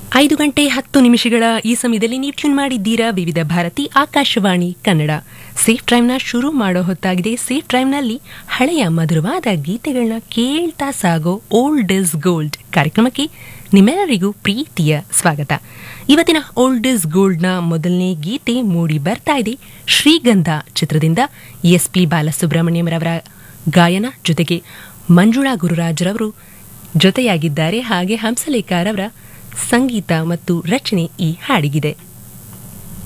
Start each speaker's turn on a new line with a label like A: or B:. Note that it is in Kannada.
A: ಐದು ಗಂಟೆ ಹತ್ತು ನಿಮಿಷಗಳ ಈ ಸಮಯದಲ್ಲಿ ನೀವು ಟ್ಯೂನ್ ಮಾಡಿದ್ದೀರಾ ವಿವಿಧ ಭಾರತಿ ಆಕಾಶವಾಣಿ ಕನ್ನಡ ಸೇಫ್ ಡ್ರೈವ್ನ ಶುರು ಮಾಡೋ ಹೊತ್ತಾಗಿದೆ ಸೇಫ್ ಡ್ರೈವ್ನಲ್ಲಿ ಹಳೆಯ ಮಧುರವಾದ ಗೀತೆಗಳನ್ನ ಕೇಳ್ತಾ ಸಾಗೋ ಓಲ್ಡ್ ಇಸ್ ಗೋಲ್ಡ್ ಕಾರ್ಯಕ್ರಮಕ್ಕೆ ನಿಮ್ಮೆಲ್ಲರಿಗೂ ಪ್ರೀತಿಯ ಸ್ವಾಗತ ಇವತ್ತಿನ ಓಲ್ಡ್ ಇಸ್ ಗೋಲ್ಡ್ನ ಮೊದಲನೇ ಗೀತೆ ಮೂಡಿ ಬರ್ತಾ ಇದೆ ಶ್ರೀಗಂಧ ಚಿತ್ರದಿಂದ ಎಸ್ ಪಿ ಬಾಲಸುಬ್ರಹ್ಮಣ್ಯಂರವರ ಗಾಯನ ಜೊತೆಗೆ ಮಂಜುಳಾ ಗುರುರಾಜ್ರವರು ಜೊತೆಯಾಗಿದ್ದಾರೆ ಹಾಗೆ ಹಂಸಲೇಖರವರ ಸಂಗೀತ ಮತ್ತು ರಚನೆ ಈ ಹಾಡಿಗಿದೆ